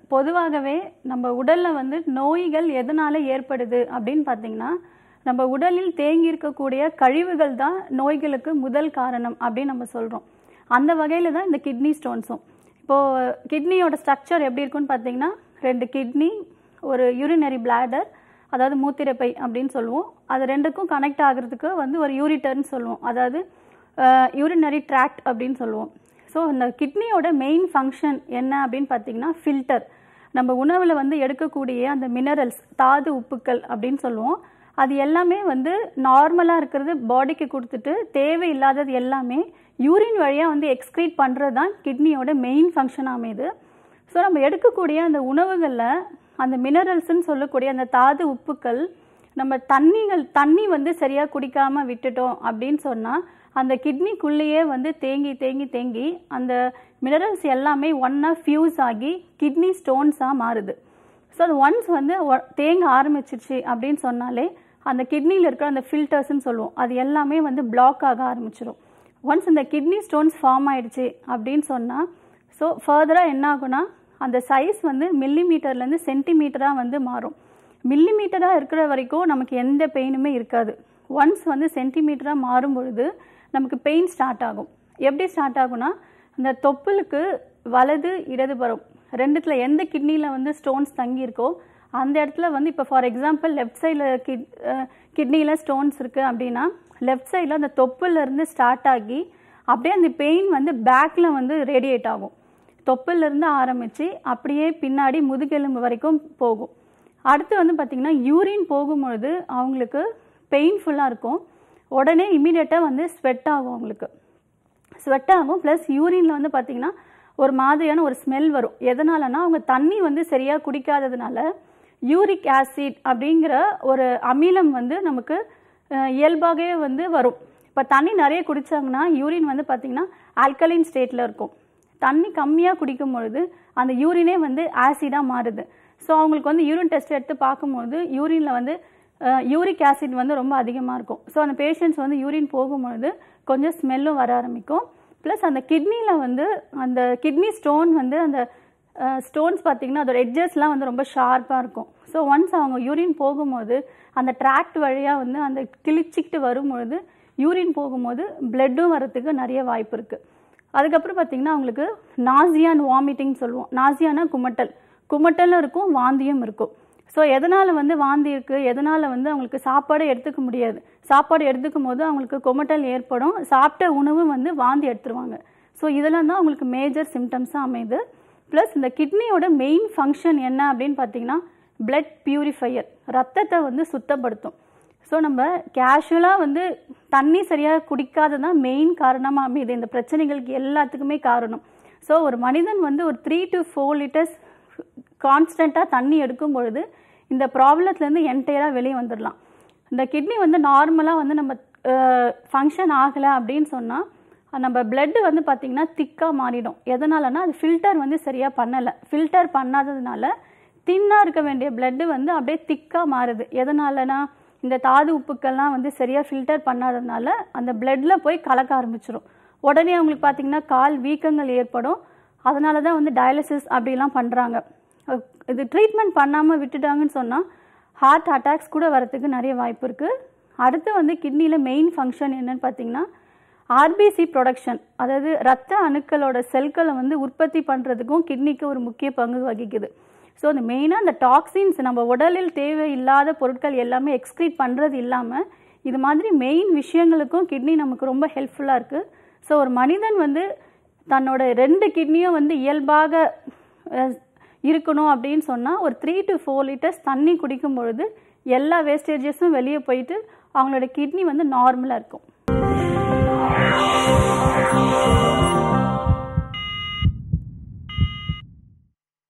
பொதுவாகவே நம்ம உடலில் வந்து நோய்கள் எதனால ஏற்படுது அப்படின்னு பார்த்தீங்கன்னா நம்ம உடலில் தேங்கி இருக்கக்கூடிய கழிவுகள் தான் நோய்களுக்கு முதல் காரணம் அப்படின்னு நம்ம சொல்கிறோம் அந்த வகையில் தான் இந்த கிட்னி ஸ்டோன்ஸும் இப்போது கிட்னியோட ஸ்ட்ரக்சர் எப்படி இருக்குன்னு பார்த்தீங்கன்னா ரெண்டு கிட்னி ஒரு யூரினரி bladder அதாவது மூத்திரைப்பை அப்படின்னு சொல்லுவோம் அது ரெண்டுக்கும் கனெக்ட் ஆகிறதுக்கு வந்து ஒரு யூரிட்டர்னு சொல்லுவோம் அதாவது யூரினரி ட்ராக்ட் அப்படின்னு சொல்லுவோம் ஸோ இந்த கிட்னியோட மெயின் ஃபங்க்ஷன் என்ன அப்படின்னு பார்த்தீங்கன்னா ஃபில்டர் நம்ம உணவில் வந்து எடுக்கக்கூடிய அந்த மினரல்ஸ் தாது உப்புக்கள் அப்படின்னு சொல்லுவோம் அது எல்லாமே வந்து நார்மலாக இருக்கிறது பாடிக்கு கொடுத்துட்டு தேவையில்லாதது எல்லாமே யூரின் வழியாக வந்து எக்ஸ்க்ரீட் பண்ணுறது தான் கிட்னியோட மெயின் ஃபங்க்ஷன் அமையுது ஸோ நம்ம எடுக்கக்கூடிய அந்த உணவுகளில் அந்த மினரல்ஸ்ன்னு சொல்லக்கூடிய அந்த தாது உப்புக்கள் நம்ம தண்ணிகள் தண்ணி வந்து சரியாக குடிக்காம விட்டுட்டோம் அப்படின்னு சொன்னால் அந்த கிட்னிக்குள்ளேயே வந்து தேங்கி தேங்கி தேங்கி அந்த மினரல்ஸ் எல்லாமே ஒன்றா ஃபியூஸ் ஆகி கிட்னி ஸ்டோன்ஸாக மாறுது ஸோ அது ஒன்ஸ் வந்து ஒ- தேங்க ஆரம்பிச்சிருச்சு அப்படின்னு சொன்னாலே அந்த கிட்னியில் இருக்கிற அந்த ஃபில்டர்ஸ்னு சொல்லுவோம் அது எல்லாமே வந்து பிளாக் ஆக ஆரம்பிச்சிடும் ஒன்ஸ் இந்த கிட்னி ஸ்டோன்ஸ் ஃபார்ம் ஆயிடுச்சு அப்படின்னு சொன்னால் ஸோ ஃபர்தராக என்ன ஆகும்னா அந்த சைஸ் வந்து மில்லிமீட்டர்லேருந்து சென்டிமீட்டராக வந்து மாறும் மில்லிமீட்டராக இருக்கிற வரைக்கும் நமக்கு எந்த பெயினுமே இருக்காது ஒன்ஸ் வந்து சென்டிமீட்டராக மாறும் பொழுது நமக்கு பெயின் ஸ்டார்ட் ஆகும் எப்படி ஸ்டார்ட் ஆகும்னா அந்த தொப்புளுக்கு வலது இடதுபுறம் ரெண்டுத்துல எந்த கிட்னியில் வந்து ஸ்டோன்ஸ் தங்கியிருக்கோ அந்த இடத்துல வந்து இப்போ ஃபார் எக்ஸாம்பிள் லெஃப்ட் சைடில் கிட் கிட்னியில் ஸ்டோன்ஸ் இருக்குது அப்படின்னா லெஃப்ட் சைடில் அந்த தொப்புல இருந்து ஸ்டார்ட் ஆகி அப்படியே அந்த பெயின் வந்து பேக்கில் வந்து ரேடியேட் ஆகும் தொப்புல இருந்து ஆரம்பித்து அப்படியே பின்னாடி முதுகெலும்பு வரைக்கும் போகும் அடுத்து வந்து பார்த்திங்கன்னா யூரின் போகும்பொழுது அவங்களுக்கு பெயின்ஃபுல்லாக இருக்கும் உடனே இமீடியட்டாக வந்து ஸ்வெட் ஆகும் அவங்களுக்கு ஸ்வெட் ஆகும் ப்ளஸ் யூரின்ல வந்து பார்த்தீங்கன்னா ஒரு மாதிரியான ஒரு ஸ்மெல் வரும் எதனாலனா அவங்க தண்ணி வந்து சரியாக குடிக்காததுனால யூரிக் ஆசிட் அப்படிங்கிற ஒரு அமிலம் வந்து நமக்கு அஹ், இயல்பாகவே வந்து வரும் இப்போ தண்ணி நிறைய குடிச்சாங்கன்னா யூரின் வந்து பார்த்தீங்கன்னா ஆல்கலைன் ஸ்டேட்டில் இருக்கும் தண்ணி கம்மியாக குடிக்கும் பொழுது அந்த யூரினே வந்து ஆசிடாக மாறுது ஸோ அவங்களுக்கு வந்து யூரின் டெஸ்ட் எடுத்து பார்க்கும்போது யூரினில் வந்து யூரிக் ஆசிட் வந்து ரொம்ப அதிகமாக இருக்கும் ஸோ அந்த பேஷண்ட்ஸ் வந்து யூரின் போகும்பொழுது கொஞ்சம் ஸ்மெல்லும் வர ஆரம்பிக்கும் ப்ளஸ் அந்த கிட்னியில் வந்து அந்த கிட்னி ஸ்டோன் வந்து அந்த ஸ்டோன்ஸ் பார்த்தீங்கன்னா அதோட எட்ஜஸ்லாம் வந்து ரொம்ப ஷார்ப்பாக இருக்கும் ஸோ ஒன்ஸ் அவங்க யூரின் போகும்போது அந்த ட்ராக்ட் வழியாக வந்து அந்த கிழிச்சிக்கிட்டு வரும்பொழுது யூரின் போகும்போது பிளட்டும் வரத்துக்கு நிறைய வாய்ப்பு இருக்குது அதுக்கப்புறம் பார்த்தீங்கன்னா அவங்களுக்கு நாசியா அண்ட் வாமிட்டிங் சொல்லுவோம் நாசியானா குமட்டல் குமட்டலும் இருக்கும் வாந்தியும் இருக்கும் ஸோ எதனால் வந்து வாந்தி இருக்குது எதனால் வந்து அவங்களுக்கு சாப்பாடு எடுத்துக்க முடியாது சாப்பாடு எடுத்துக்கும் போது அவங்களுக்கு குமட்டல் ஏற்படும் சாப்பிட்ட உணவு வந்து வாந்தி எடுத்துருவாங்க ஸோ இதெல்லாம் தான் அவங்களுக்கு மேஜர் சிம்டம்ஸாக அமையுது ப்ளஸ் இந்த கிட்னியோட மெயின் ஃபங்க்ஷன் என்ன அப்படின்னு பார்த்தீங்கன்னா பிளட் பியூரிஃபையர் ரத்தத்தை வந்து சுத்தப்படுத்தும் ஸோ நம்ம கேஷுவலாக வந்து தண்ணி சரியாக குடிக்காததான் மெயின் காரணமாக அமையுது இந்த பிரச்சனைகளுக்கு எல்லாத்துக்குமே காரணம் ஸோ ஒரு மனிதன் வந்து ஒரு த்ரீ டு ஃபோர் லிட்டர்ஸ் கான்ஸ்டண்ட்டாக தண்ணி எடுக்கும் பொழுது இந்த ப்ராப்ளத்துலேருந்து என்டையராக வெளியே வந்துடலாம் இந்த கிட்னி வந்து நார்மலாக வந்து நம்ம ஃபங்க்ஷன் ஆகலை அப்படின்னு சொன்னால் நம்ம blood வந்து பார்த்திங்கன்னா திக்காக மாறிடும் எதனாலனா அது ஃபில்டர் வந்து சரியாக பண்ணலை ஃபில்டர் பண்ணாததுனால தின்னாக இருக்க வேண்டிய blood வந்து அப்படியே திக்காக மாறுது எதனாலனா இந்த தாது உப்புக்கள்லாம் வந்து சரியாக ஃபில்டர் பண்ணாததுனால அந்த bloodல போய் கலக்க ஆரம்பிச்சிடும் உடனே அவங்களுக்கு பார்த்திங்கன்னா கால் வீக்கங்கள் ஏற்படும் அதனால தான் வந்து டயாலிசிஸ் அப்படிலாம் பண்ணுறாங்க இது ட்ரீட்மெண்ட் பண்ணாமல் விட்டுட்டாங்கன்னு சொன்னால் ஹார்ட் அட்டாக்ஸ் கூட வரத்துக்கு நிறைய வாய்ப்பு இருக்குது அடுத்து வந்து கிட்னியில் மெயின் ஃபங்க்ஷன் என்னன்னு பார்த்தீங்கன்னா ஆர்பிசி ப்ரொடக்ஷன் அதாவது ரத்த அணுக்களோட செல்களை வந்து உற்பத்தி பண்ணுறதுக்கும் கிட்னிக்கு ஒரு முக்கிய பங்கு வகிக்குது ஸோ அந்த மெயினாக அந்த டாக்ஸின்ஸ் நம்ம உடலில் தேவையில்லாத பொருட்கள் எல்லாமே எக்ஸ்க்ரீட் பண்ணுறது இல்லாமல் இது மாதிரி மெயின் விஷயங்களுக்கும் கிட்னி நமக்கு ரொம்ப ஹெல்ப்ஃபுல்லாக இருக்குது ஸோ ஒரு மனிதன் வந்து தன்னோட ரெண்டு கிட்னியும் வந்து இயல்பாக அஹ், இருக்கணும் அப்படின்னு சொன்னால் ஒரு த்ரீ டு ஃபோர் லிட்டர்ஸ் தண்ணி குடிக்கும் பொழுது எல்லா வேஸ்டேஜஸும் வெளியே போயிட்டு அவங்களோட கிட்னி வந்து நார்மலாக இருக்கும்